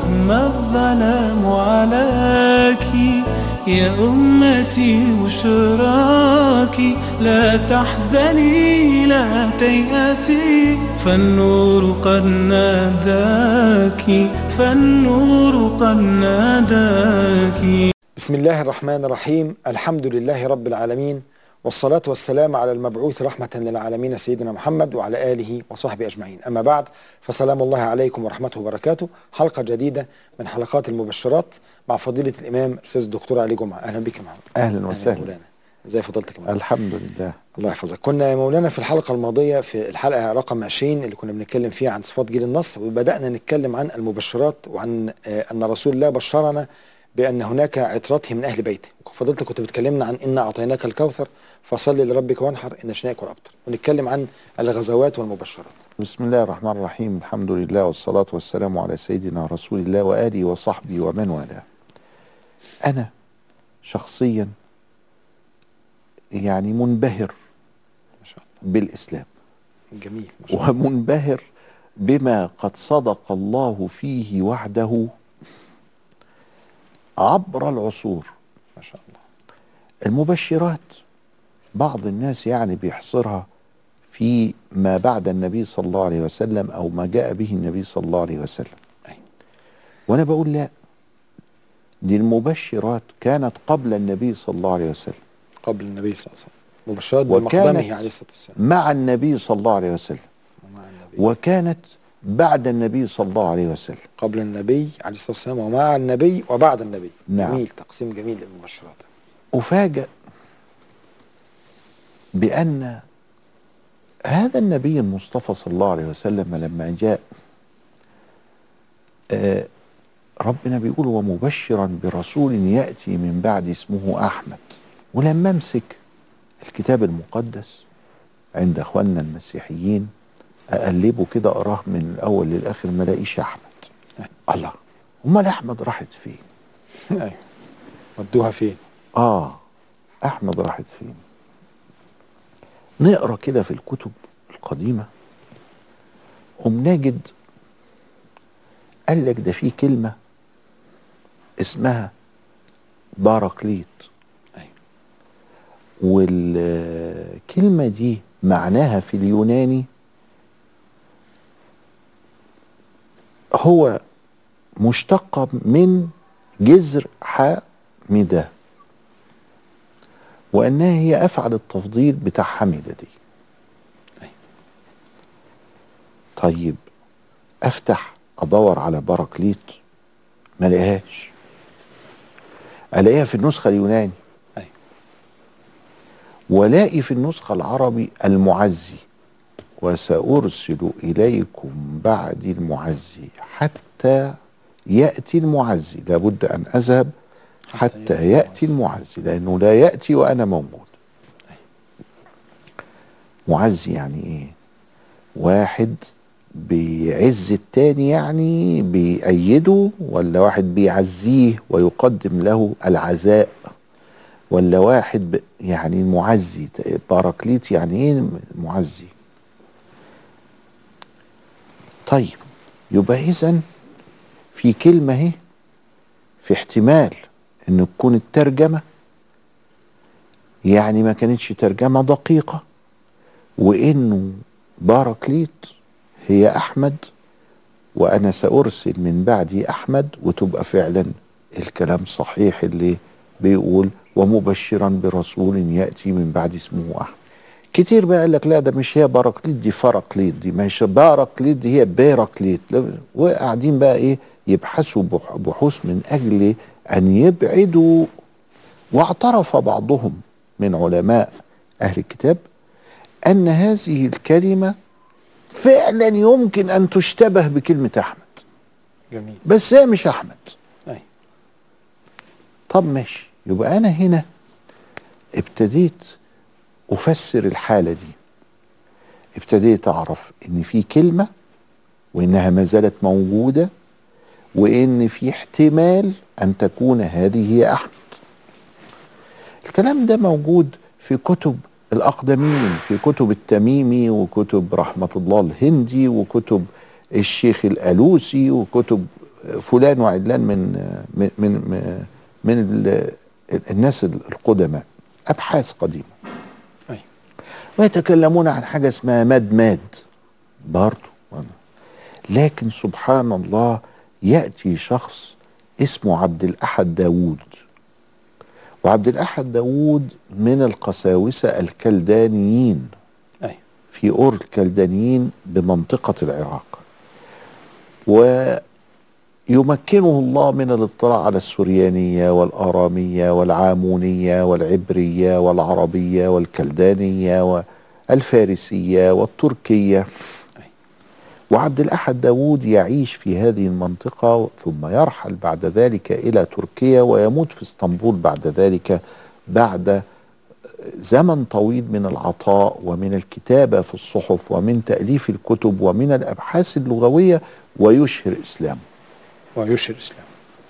ما الظلام عليك يا أمتي بشراك لا تحزني لا تيأسي فالنور قد ناداك فالنور قد ناداك بسم الله الرحمن الرحيم الحمد لله رب العالمين والصلاة والسلام على المبعوث رحمة للعالمين سيدنا محمد وعلى آله وصحبه أجمعين أما بعد فسلام الله عليكم ورحمته وبركاته حلقة جديدة من حلقات المبشرات مع فضيلة الإمام الأستاذ الدكتور علي جمعة أهلا بك يا محمد اهلا يا وسهلا مولانا ازي فضلتك يا مولانا الحمد لله الله يحفظك كنا يا مولانا في الحلقة الماضية في الحلقة رقم 20 اللي كنا بنتكلم فيها عن صفات جيل النص وبدأنا نتكلم عن المبشرات وعن آه، أن رسول الله بشرنا بأن هناك عترته من أهل بيته فضلتك كنت بتكلمنا عن إنا أعطيناك الكوثر فصل لربك وانحر إن شنائك والأبتر ونتكلم عن الغزوات والمبشرات بسم الله الرحمن الرحيم الحمد لله والصلاة والسلام على سيدنا رسول الله وآله وصحبه ومن والاه أنا شخصيا يعني منبهر ما شاء الله بالإسلام جميل ما شاء الله ومنبهر بما قد صدق الله فيه وعده عبر العصور ما شاء الله المبشرات بعض الناس يعني بيحصرها في ما بعد النبي صلى الله عليه وسلم او ما جاء به النبي صلى الله عليه وسلم أيوة. وانا بقول لا دي المبشرات كانت قبل النبي صلى الله عليه وسلم قبل النبي صلى الله عليه وسلم مبشرات وكانت- بمقدمه عليه الصلاة والسلام مع النبي صلى الله عليه وسلم ومع النبي وكانت بعد النبي صلى الله عليه وسلم قبل النبي عليه الصلاة والسلام ومع النبي وبعد النبي نعم. جميل تقسيم جميل للمبشرات أفاجأ بأن هذا النبي المصطفى صلى الله عليه وسلم لما جاء آه، ربنا بيقول ومبشرا برسول يأتي من بعد اسمه أحمد ولما أمسك الكتاب المقدس عند أخواننا المسيحيين أقلبه كده أراه من الأول للآخر ما لاقيش أحمد الله أمال أحمد راحت فين؟ ايوه ودوها فين آه أحمد راحت فين نقرا كده في الكتب القديمة قم نجد قال لك ده في كلمة اسمها باراكليت أيوة. والكلمة دي معناها في اليوناني هو مشتقة من جذر حامدة وأنها هي أفعل التفضيل بتاع حمدة دي أيوة. طيب أفتح أدور على باراكليت ما لقاهاش ألاقيها في النسخة اليوناني أيوة. ولاقي في النسخة العربي المعزي وسأرسل إليكم بعد المعزي حتى يأتي المعزي لابد أن أذهب حتى حتى يأتي يأتي المعزي. المعزي لأنه لا يأتي وأنا موجود معزي يعني إيه واحد بيعز التاني يعني بيأيده ولا واحد بيعزيه ويقدم له العزاء ولا واحد ب... يعني المعزي باراكليت يعني ايه المعزي طيب يبقى اذا في كلمه اهي في احتمال ان تكون الترجمه يعني ما كانتش ترجمه دقيقه وانه باراكليت هي احمد وانا سارسل من بعدي احمد وتبقى فعلا الكلام صحيح اللي بيقول ومبشرا برسول ياتي من بعد اسمه احمد كتير بقى قال لك لا ده مش هي باراكليت دي فراكليت دي مش باراكليت دي هي بيراكليت لا، وقاعدين بقى ايه يبحثوا بح- بحوث من اجل ان يبعدوا واعترف بعضهم من علماء اهل الكتاب ان هذه الكلمه فعلا يمكن ان تشتبه بكلمه احمد جميل بس هي مش احمد أيوة. طب ماشي يبقى انا هنا ابتديت افسر الحاله دي ابتديت اعرف ان في كلمه وانها ما زالت موجوده وان في احتمال ان تكون هذه هي احمد الكلام ده موجود في كتب الاقدمين في كتب التميمي وكتب رحمه الله الهندي وكتب الشيخ الالوسي وكتب فلان وعلان من من من, من ال- الناس القدماء ابحاث قديمه أيوة. ويتكلمون عن حاجه اسمها ماد ماد برضه لكن سبحان الله ياتي شخص اسمه عبد الاحد داوود وعبد الاحد داوود من القساوسه الكلدانيين أيوة. في اور الكلدانيين بمنطقه العراق ويمكنه الله من الاطلاع على السريانيه والاراميه والعامونيه والعبريه والعربيه والكلدانيه والفارسيه والتركيه وعبد الأحد داوود يعيش في هذه المنطقة ثم يرحل بعد ذلك إلى تركيا ويموت في اسطنبول بعد ذلك بعد زمن طويل من العطاء ومن الكتابة في الصحف ومن تأليف الكتب ومن الأبحاث اللغوية ويشهر إسلامه ويشهر الإسلام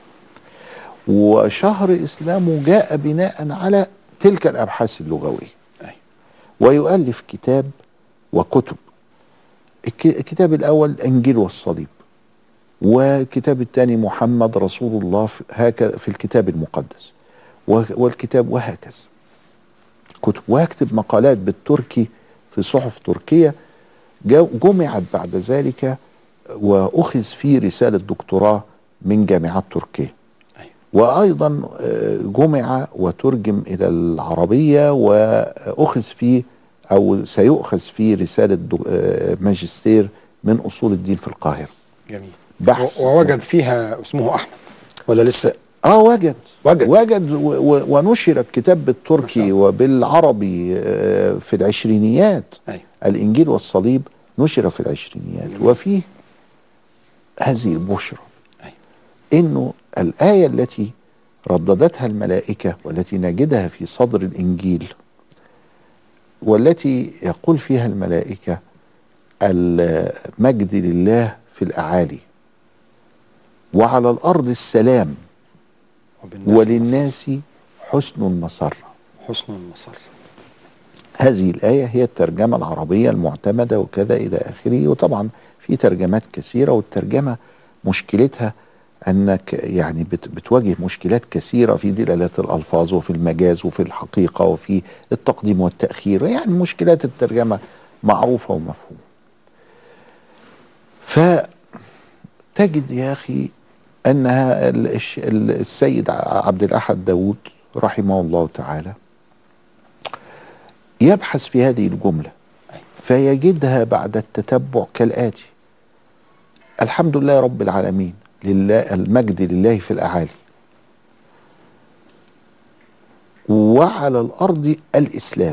وشهر إسلامه جاء بناء على تلك الأبحاث اللغوية أيوة. ويؤلف كتاب وكتب الك- الكتاب الأول الإنجيل والصليب والكتاب الثاني محمد رسول الله في, هكذا في الكتاب المقدس و- والكتاب وهكذا كتب ويكتب مقالات بالتركي في صحف تركية جو- جمعت بعد ذلك وأخذ فيه رسالة دكتوراه من جامعات تركيا أيوة. وأيضا آه، جمع وترجم إلى العربية وأخذ فيه أو سيؤخذ فيه رسالة دو- آه، ماجستير من أصول الدين في القاهرة جميل بحث و- ووجد فيها اسمه أحمد ولا لسه اه وجد وجد. وجد و- و- ونشر الكتاب ما بالتركي شاء الله. وبالعربي آه، في العشرينيات أيوة. الانجيل والصليب نشر في العشرينيات جميل. وفيه هذه البشرى أيوة. انه الايه التي رددتها الملائكه والتي نجدها في صدر الانجيل والتي يقول فيها الملائكه المجد لله في الاعالي وعلى الارض السلام وبالناس وللناس حسن المسره المصر. حسن المصر هذه الآية هي الترجمة العربية المعتمدة وكذا إلى آخره وطبعا في ترجمات كثيرة والترجمة مشكلتها أنك يعني بت بتواجه مشكلات كثيرة في دلالات الألفاظ وفي المجاز وفي الحقيقة وفي التقديم والتأخير يعني مشكلات الترجمة معروفة ومفهومة فتجد يا أخي أنها ال- الش- ال- السيد ع- عبد الأحد داود رحمه الله تعالى يبحث في هذه الجملة فيجدها بعد التتبع كالآتي الحمد لله رب العالمين لله المجد لله في الأعالي وعلى الأرض الإسلام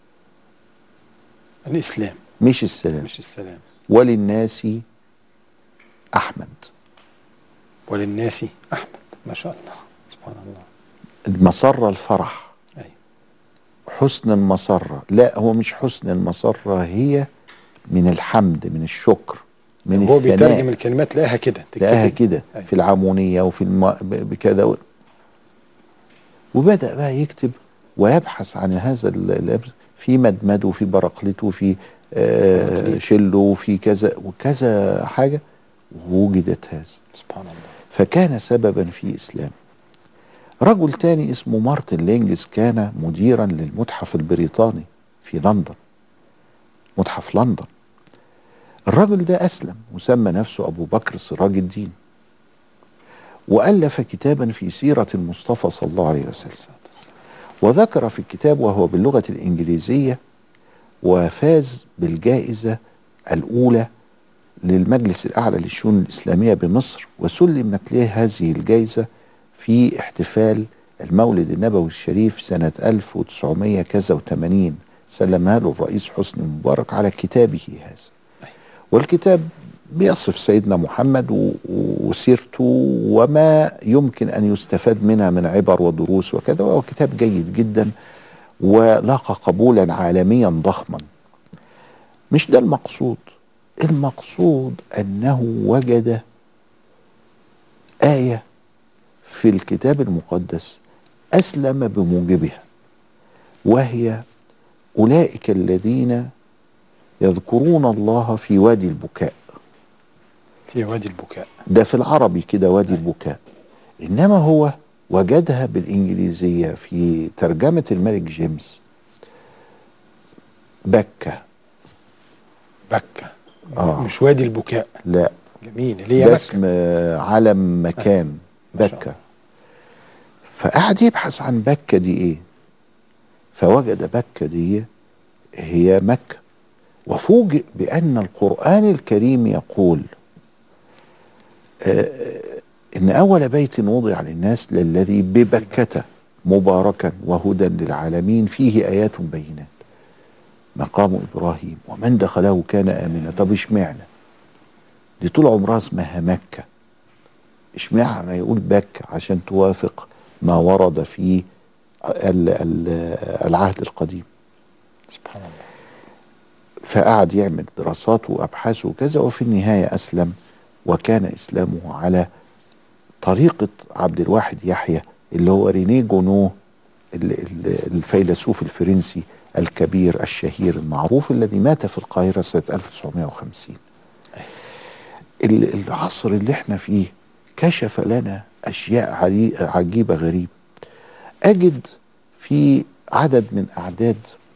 الإسلام مش السلام مش السلام وللناس أحمد وللناس أحمد ما شاء الله سبحان الله المسرة الفرح أيوة. حسن المسرة لا هو مش حسن المسرة هي من الحمد من الشكر من هو الثناء بيترجم الكلمات لقاها كده لقاها تتكتب. كده أيوة. في العمونية وفي الم... ب- بكذا و... وبدأ بقى يكتب ويبحث عن هذا ال- ال- في مدمد وفي برقلته وفي آه برقليط. شله وفي كذا وكذا حاجة ووجدت هذا سبحان الله فكان سببا في إسلام رجل تاني اسمه مارتن لينجز كان مديرا للمتحف البريطاني في لندن متحف لندن الرجل ده أسلم وسمى نفسه أبو بكر سراج الدين وألف كتابا في سيرة المصطفى صلى الله عليه وسلم الصلاة والسلام. وذكر في الكتاب وهو باللغة الإنجليزية وفاز بالجائزة الأولى للمجلس الأعلى للشؤون الإسلامية بمصر وسلمت له هذه الجائزة في احتفال المولد النبوي الشريف سنة 1900 كذا وثمانين سلمها له الرئيس حسني مبارك على كتابه هذا والكتاب بيصف سيدنا محمد و- وسيرته وما يمكن أن يستفاد منها من عبر ودروس وكذا وهو كتاب جيد جدا ولاقى قبولا عالميا ضخما مش ده المقصود المقصود أنه وجد آية في الكتاب المقدس أسلم بموجبها وهي أولئك الذين يذكرون الله في وادي البكاء في وادي البكاء ده في العربي كده وادي البكاء انما هو وجدها بالانجليزيه في ترجمه الملك جيمس بكه بكة آه. مش وادي البكاء لا جميل اللي هي ده مكة اسم علم مكان ما شاء بكه فقعد يبحث عن بكه دي ايه فوجد بكه دي هي مكه وفوجئ بان القران الكريم يقول آه، ان اول بيت وضع للناس للذي ببكه مباركا وهدى للعالمين فيه ايات بينات مقام ابراهيم ومن دخله كان امنا طب اشمعنى دي طول عمرها اسمها مكه اشمعنى يقول بك عشان توافق ما ورد في ال- ال- العهد القديم سبحان الله فقعد يعمل دراسات وابحاث وكذا وفي النهايه اسلم وكان اسلامه على طريقه عبد الواحد يحيى اللي هو رينيه جونو ال- ال- الفيلسوف الفرنسي الكبير الشهير المعروف الذي مات في القاهره سنه 1950 ال- العصر اللي احنا فيه كشف لنا اشياء عري- عجيبه غريبه اجد في عدد من اعداد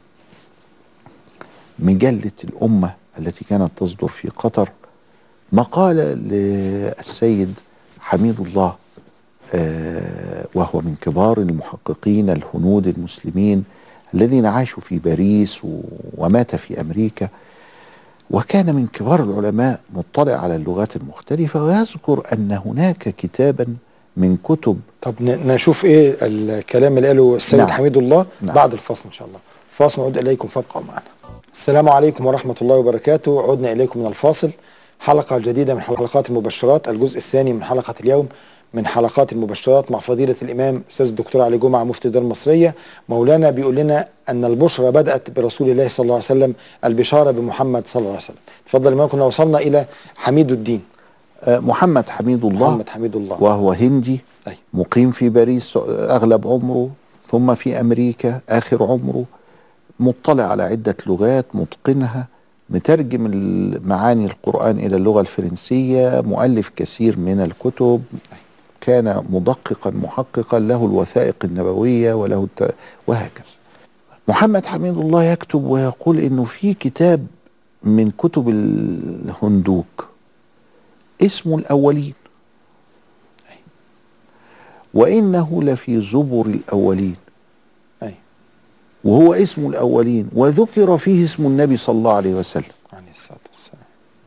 مجله الامه التي كانت تصدر في قطر مقاله للسيد حميد الله آه، وهو من كبار المحققين الهنود المسلمين الذين عاشوا في باريس و- ومات في امريكا وكان من كبار العلماء مطلع على اللغات المختلفه ويذكر ان هناك كتابا من كتب طب ن- نشوف ايه الكلام اللي قاله السيد نعم. حميد الله نعم. بعد الفاصل ان شاء الله فاصل نعود اليكم فابقوا معنا السلام عليكم ورحمه الله وبركاته عدنا اليكم من الفاصل حلقه جديده من حلقات المبشرات الجزء الثاني من حلقه اليوم من حلقات المبشرات مع فضيله الامام استاذ الدكتور علي جمعه مفتي الدار المصريه مولانا بيقول لنا ان البشرى بدات برسول الله صلى الله عليه وسلم البشاره بمحمد صلى الله عليه وسلم تفضل ما كنا وصلنا الى حميد الدين آه، محمد حميد الله محمد حميد الله وهو هندي أي. مقيم في باريس اغلب عمره ثم في امريكا اخر عمره مطلع على عده لغات متقنها مترجم معاني القران الى اللغه الفرنسيه مؤلف كثير من الكتب كان مدققا محققا له الوثائق النبويه وله الت... وهكذا محمد حميد الله يكتب ويقول انه في كتاب من كتب الهندوك اسمه الاولين وإنه لفي زبر الأولين أي. وهو اسم الأولين وذكر فيه اسم النبي صلى الله عليه وسلم عليه الصلاه والسلام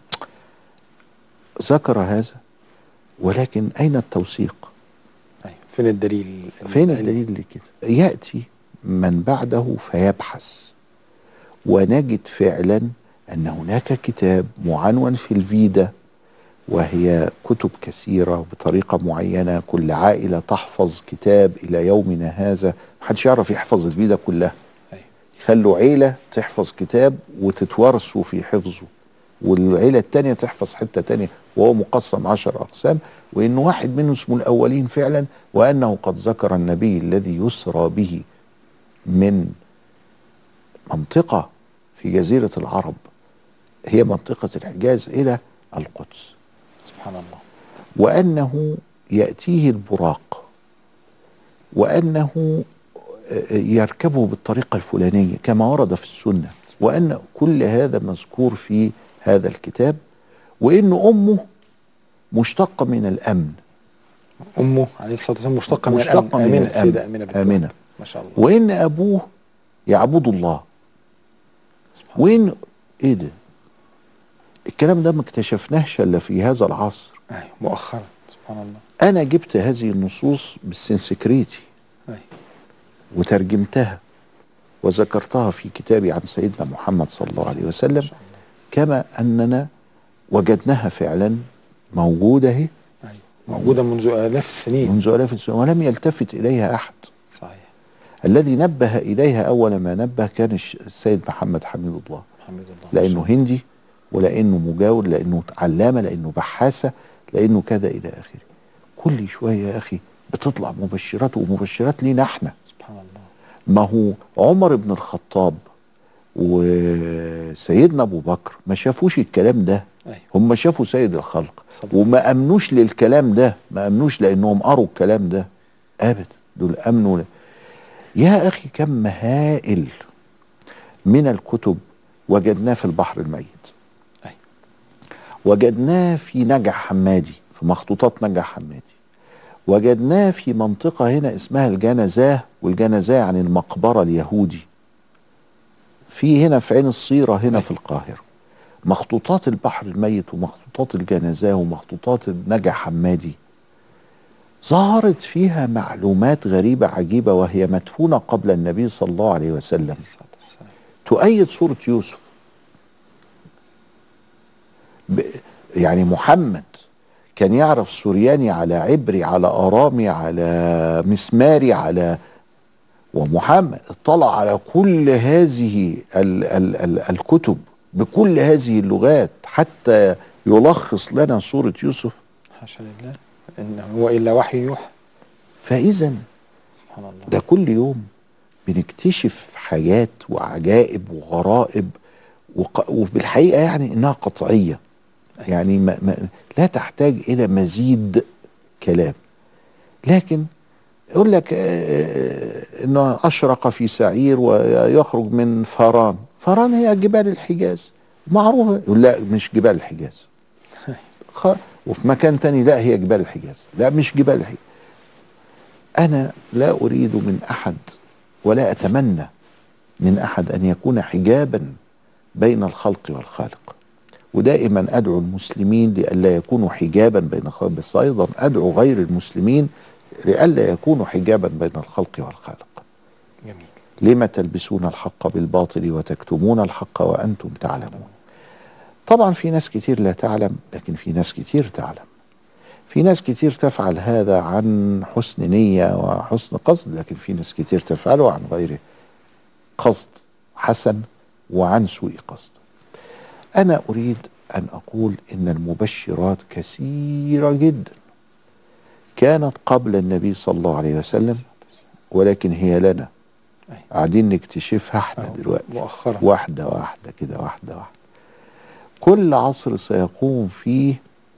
ذكر هذا ولكن أين التوثيق أي. فين الدليل فين الدليل لكده يأتي من بعده فيبحث ونجد فعلا أن هناك كتاب معنون في الفيدا وهي كتب كثيرة بطريقة معينة كل عائلة تحفظ كتاب إلى يومنا هذا محدش يعرف يحفظ الفيدا كلها أي. يخلوا عيلة تحفظ كتاب وتتورثوا في حفظه والعيلة التانية تحفظ حتة تانية وهو مقسم عشر أقسام وإن واحد منهم اسمه الأولين فعلا وأنه قد ذكر النبي الذي يسرى به من منطقة في جزيرة العرب هي منطقة الحجاز إلى القدس سبحان الله وأنه يأتيه البراق وأنه يركبه بالطريقة الفلانية كما ورد في السنة وأن كل هذا مذكور في هذا الكتاب وأن أمه مشتقة من الأمن امه عليه الصلاه والسلام مشتقه من مشتقة الأمن. من امنه الأمن. السيده امنه بنت آمنة. وهب. ما شاء الله وأن أبوه يعبد الله سبحان الله وإن إيه ده الكلام ده ما اكتشفناهش إلا في هذا العصر أيوة. مؤخرا سبحان الله أنا جبت هذه النصوص بالسنسكريتي أيوة. وترجمتها وذكرتها في كتابي عن سيدنا محمد صلى الله عليه ما وسلم شاء الله. كما أننا وجدناها فعلا موجودة اهي أيوة. موجوده منذ الاف السنين منذ آلاف السنين ولم يلتفت إليها أحد صحيح الذي نبه إليها أول ما نبه كان الش- السيد محمد حميد الله الحمد لله لأنه هندي ولأنه مجاور لأنه علامة لأنه بحاثة لأنه كذا إلى آخره كل شوية يا أخي بتطلع مبشرات ومبشرات لينا احنا سبحان الله ما هو عمر بن الخطاب وسيدنا ابو بكر ما شافوش الكلام ده أيوة. هم شافوا سيد الخلق صلى الله وما امنوش للكلام ده ما امنوش لانهم قروا الكلام ده ابدا دول امنوا ل... يا اخي كم هائل من الكتب وجدناه في البحر الميت أيوة. وجدناه في نجع حمادي في مخطوطات نجع حمادي وجدناه في منطقة هنا اسمها الجنزاه والجنزاه يعني المقبرة اليهودي في هنا في عين الصيرة هنا في القاهرة مخطوطات البحر الميت ومخطوطات الجنزاه ومخطوطات النجع حمادي ظهرت فيها معلومات غريبة عجيبة وهي مدفونة قبل النبي صلى الله عليه وسلم الصلاة والسلام تؤيد صورة يوسف ب... يعني محمد كان يعرف سورياني على عبري على أرامي على مسماري على ومحمد اطلع على كل هذه ال... ال... ال... الكتب بكل هذه اللغات حتى يلخص لنا صورة يوسف حاشا لله إن هو إلا وحي يوحى فإذا سبحان الله ده كل يوم بنكتشف حاجات وعجائب وغرائب وق... وبالحقيقه يعني انها قطعيه يعني ما... ما... لا تحتاج الى مزيد كلام لكن يقول لك آه، انه اشرق في سعير ويخرج من فاران فاران هي جبال الحجاز معروفه يقول لا مش جبال الحجاز خ... وفي مكان تاني لا هي جبال الحجاز لا مش جبال الحجاز انا لا اريد من احد ولا اتمنى من احد ان يكون حجابا بين الخلق والخالق ودائما ادعو المسلمين لئلا يكونوا حجابا بين الخلق بس ايضا ادعو غير المسلمين لئلا يكونوا حجابا بين الخلق والخالق جميل لم تلبسون الحق بالباطل وتكتمون الحق وانتم تعلمون طبعا في ناس كتير لا تعلم لكن في ناس كتير تعلم في ناس كتير تفعل هذا عن حسن نية وحسن قصد لكن في ناس كتير تفعله عن غير قصد حسن وعن سوء قصد أنا أريد أن أقول إن المبشرات كثيرة جدا كانت قبل النبي صلى الله عليه وسلم ولكن هي لنا أيوة. قاعدين نكتشفها احنا أهو دلوقتي مؤخرا واحدة واحدة كده واحدة واحدة كل عصر سيقوم فيه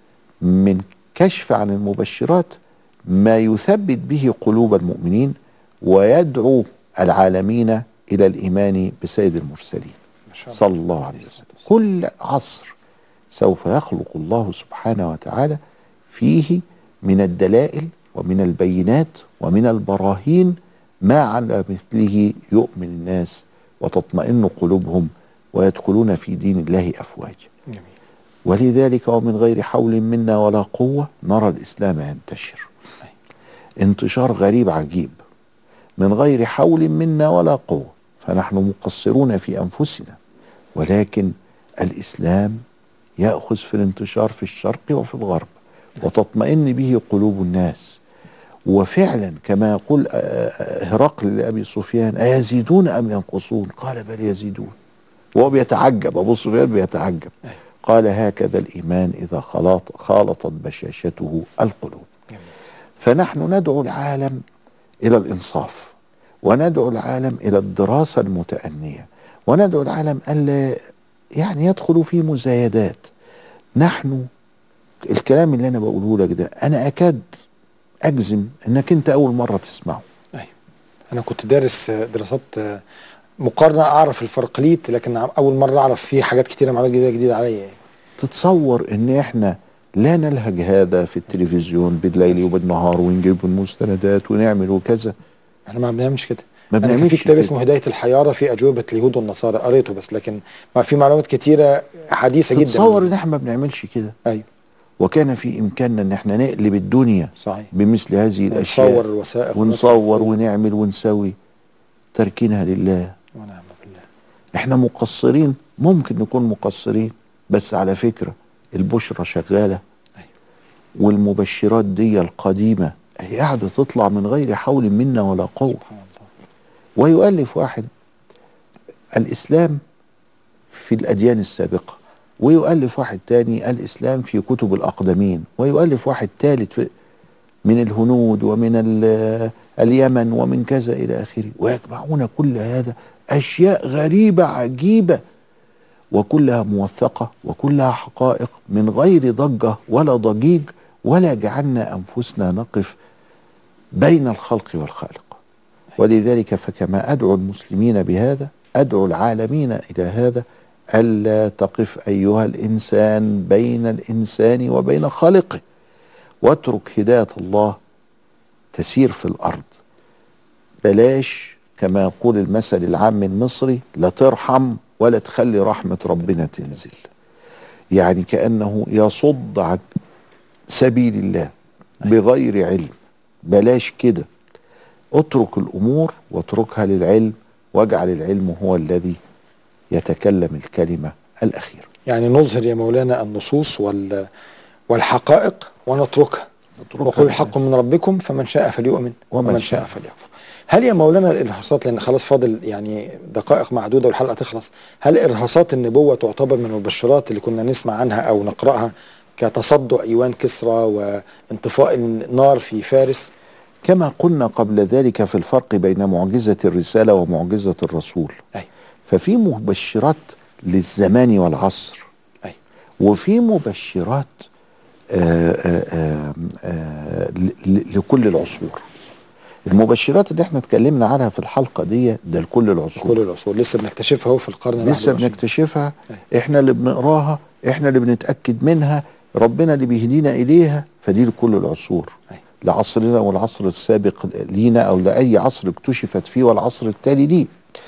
من كشف عن المبشرات ما يثبت به قلوب المؤمنين ويدعو العالمين إلى الإيمان بسيد المرسلين ما شاء الله صلى الله عليه وسلم كل عصر سوف يخلق الله سبحانه وتعالى فيه من الدلائل ومن البينات ومن البراهين ما على مثله يؤمن الناس وتطمئن قلوبهم ويدخلون في دين الله افواجا جميل ولذلك ومن غير حول منا ولا قوه نرى الاسلام ينتشر انتشار غريب عجيب من غير حول منا ولا قوه فنحن مقصرون في انفسنا ولكن الاسلام ياخذ في الانتشار في الشرق وفي الغرب وتطمئن به قلوب الناس وفعلا كما يقول آه، آه، هرقل لابي سفيان ايزيدون ام ينقصون قال بل يزيدون وهو بيتعجب ابو سفيان بيتعجب أيوة. قال هكذا الايمان اذا خلط خالطت بشاشته القلوب جميل فنحن ندعو العالم الى الانصاف وندعو العالم الى الدراسه المتانيه وندعو العالم الا يعني يدخلوا في مزايدات نحن الكلام اللي انا بقوله لك ده انا اكاد اجزم انك انت اول مره تسمعه ايوه انا كنت دارس آه، دراسات آه، مقارنه اعرف الفرقليت لكن عم- اول مره اعرف فيه حاجات كتيره معلومات جديده جديده عليا يعني. تتصور ان احنا لا نلهج هذا في التلفزيون بالليل وبالنهار ونجيب المستندات ونعمل وكذا احنا ما بنعملش كده ما انا كان في بنعملش كتاب كده. اسمه هدايه الحياره في اجوبه اليهود والنصارى قريته بس لكن ما في معلومات كتيره حديثه جدا تتصور ان احنا ما بنعملش كده ايوه وكان في امكاننا ان احنا نقلب الدنيا صحيح بمثل هذه الاشياء ونصور الوثائق ونصور ونعمل ونسوي تركينها لله ونعم بالله احنا مقصرين ممكن نكون مقصرين بس على فكرة البشرة شغالة أيوة. والمبشرات دي القديمة هي قاعدة تطلع من غير حول منا ولا قوة سبحان الله ويؤلف واحد الإسلام في الأديان السابقة ويؤلف واحد تاني الإسلام في كتب الأقدمين ويؤلف واحد ثالث في من الهنود ومن ال- اليمن ومن كذا إلى آخره ويجمعون كل هذا أشياء غريبة عجيبة وكلها موثقة وكلها حقائق من غير ضجة ولا ضجيج ولا جعلنا أنفسنا نقف بين الخلق والخالق ولذلك فكما أدعو المسلمين بهذا أدعو العالمين إلى هذا ألا تقف أيها الإنسان بين الإنسان وبين خالقه واترك هداية الله تسير في الأرض بلاش كما يقول المثل العام المصري لا ترحم ولا تخلي رحمة ربنا تنزل يعني كأنه يصد عن سبيل الله بغير علم بلاش كده اترك الأمور واتركها للعلم واجعل العلم هو الذي يتكلم الكلمة الأخيرة يعني نظهر يا مولانا النصوص وال والحقائق ونتركها نتركها وقل الحق من ربكم فمن شاء فليؤمن ومن ومن شاء شاء فليكفر هل يا مولانا الارهاصات لان خلاص فاضل يعني دقائق معدوده والحلقه تخلص هل ارهاصات النبوه تعتبر من المبشرات اللي كنا نسمع عنها او نقراها كتصدع ايوان كسرى وانطفاء النار في فارس كما قلنا قبل ذلك في الفرق بين معجزة الرسالة ومعجزة الرسول أي. ففي مبشرات للزمان والعصر أي. وفي مبشرات آآ آآ آآ ل- ل- لكل العصور المبشرات اللي احنا اتكلمنا عنها في الحلقة دي ده لكل العصور كل العصور لسه بنكتشفها اهو في القرن لسه الواحد والعشرين. بنكتشفها احنا اللي بنقراها احنا اللي بنتاكد منها ربنا اللي بيهدينا اليها فدي لكل العصور أي. لعصرنا والعصر السابق لينا او لاي عصر اكتشفت فيه والعصر التالي ليه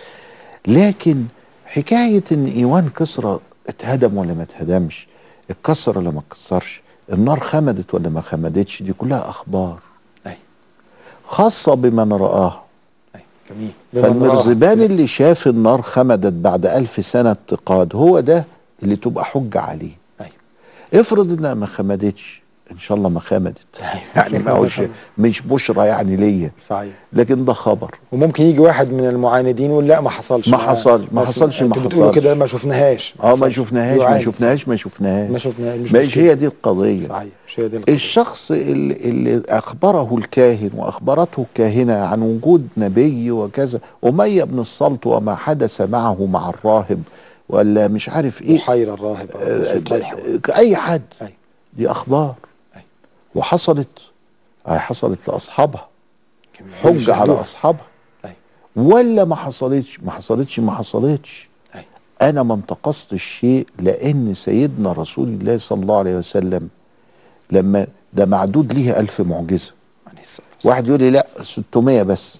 لكن حكايه ان ايوان كسرى اتهدم ولا ما اتهدمش اتكسر ولا ما اتكسرش النار خمدت ولا ما خمدتش دي كلها اخبار أي. خاصه بمن راها أي. جميل بمن فالمرزبان رآها. اللي شاف النار خمدت بعد ألف سنة اتقاد هو ده اللي تبقى حجة عليه أي. افرض انها ما خمدتش ان شاء الله ما خمدت أيوة. يعني ما هوش مش بشرى يعني ليا صحيح لكن ده خبر وممكن يجي واحد من المعاندين يقول لا ما حصلش ما حصل- ما بس حصلش، ما انتوا بتقولوا حصلش. كده ما شفناهاش اه ما حصلش. شفناهاش ما يعاند. شفناهاش ما شفناهاش ما شفناهاش مش مش مشكلة. هي دي القضية صحيح مش هي دي القضية. الشخص اللي, اللي أخبره الكاهن وأخبرته الكاهنة عن وجود نبي وكذا أمية بن الصلت وما حدث معه مع الراهب ولا مش عارف إيه بحيرة الراهب أو آه، سطيح آه، أي حد أي. دي أخبار أي. وحصلت أي حصلت لأصحابها جميل. حجة على بيشاهدوها. أصحابها أي. ولا ما حصلتش ما حصلتش ما حصلتش أي. أنا ما انتقصت الشيء لأن سيدنا رسول الله صلى الله عليه وسلم لما ده معدود ليه ألف معجزة عليه الصلاة والسلام. واحد يقول لي لا 600 بس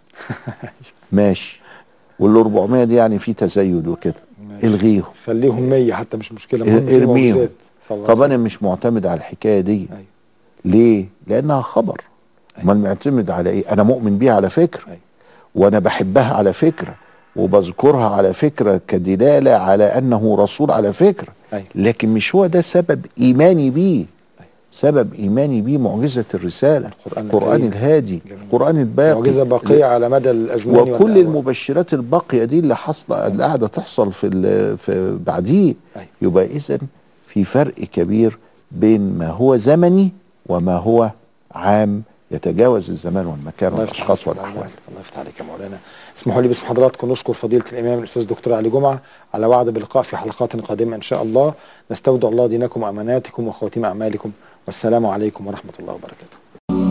ماشي وال 400 دي يعني في تزايد وكده ماشي. الغيهم خليهم 100 حتى مش مشكلة المهم في ارميهم. معجزات صلى الله طب عليه انا مش معتمد على الحكايه دي أيوة. ليه لانها خبر امال معتمد على ايه انا مؤمن بيها على فكره أيوة. وانا بحبها على فكره وبذكرها على فكره كدلاله على انه رسول على فكره أيوة. لكن مش هو ده سبب ايماني بيه أيوة. سبب ايماني بيه معجزه الرساله القرآن القران الكريم. الهادي جميل. القران الباقي معجزة باقية على مدى الأزمان وكل والأوان. المبشرات الباقيه دي اللي حاصله اللي قاعده تحصل في ال- في بعديه أيوة. يبقى اذا في فرق كبير بين ما هو زمني وما هو عام يتجاوز الزمان والمكان الله يفتح والاشخاص عليك يا والاحوال مولانا. الله يفتح عليك يا مولانا اسمحوا لي باسم حضراتكم نشكر فضيلة الإمام الأستاذ دكتور علي جمعة على وعد بلقاء في حلقات قادمة إن شاء الله نستودع الله دينكم وأماناتكم وخواتيم أعمالكم والسلام عليكم ورحمة الله وبركاته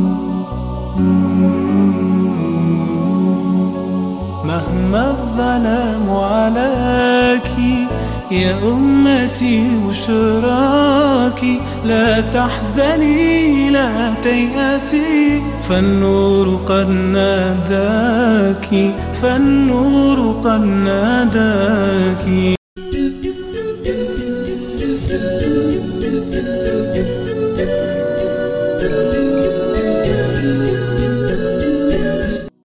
مهما الظلام عليك يا أمتي بشراكي لا تحزني لا تيأسي فالنور قد ناداك فالنور قد ناداك